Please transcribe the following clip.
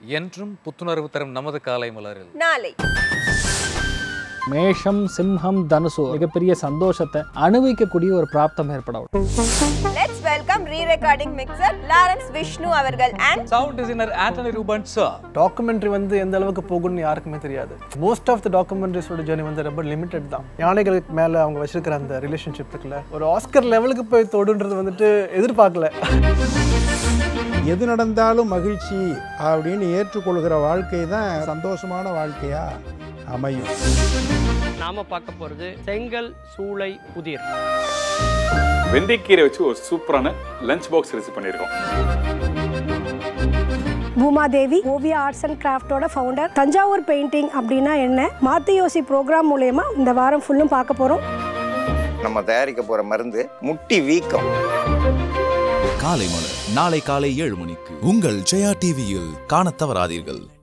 என்றும் புத்துணர்வு தரும் நமது காலை மலரில் நாளை மேஷம் சிம்ஹம் தனுசு மிகப்பெரிய சந்தோஷத்தை அனுபவிக்கக்கூடிய ஒரு பிராப்தம் ஏற்படும் let's welcome re recording mixer Lawrence Vishnu அவர்கள் and sound designer Antony Ruban sir documentary வந்து எந்த அளவுக்கு போகும்னு யாருக்குமே தெரியாது மோஸ்ட் ஆஃப் த டாக்குமெண்ட்ரிஸோட ஜேர்னி வந்து ரொம்ப லிமிட்டட் தான் யானைகளுக்கு மேலே அவங்க வச்சிருக்கிற அந்த ரிலேஷன்ஷிப் இருக்குல்ல ஒரு ஆஸ்கர் லெவலுக்கு போய் தொடுன்றது வந்துட்டு எதிர்பார்க்கல எது நடந்தாலும் மகிழ்ச்சி அப்படின்னு ஏற்றுக்கொள்கிற வாழ்க்கை தான் சந்தோஷமான வாழ்க்கையா அமையும் நாம பார்க்க போறது செங்கல் சூளை புதிர் வெந்தயக்கீரை வச்சு ஒரு சூப்பரான லஞ்ச் பாக்ஸ் ரெசிபி பண்ணியிருக்கோம் பூமாதேவி ஓவியா ஆர்ட்ஸ் அண்ட் கிராஃப்டோட ஃபவுண்டர் தஞ்சாவூர் பெயிண்டிங் அப்படின்னா என்ன மாத்தி யோசி ப்ரோக்ராம் மூலயமா இந்த வாரம் ஃபுல்லும் பார்க்க போகிறோம் நம்ம தயாரிக்க போற மருந்து முட்டி வீக்கம் காலை மலர் நாளை காலை ஏழு மணிக்கு உங்கள் ஜெயா டிவியில் காணத் தவறாதீர்கள்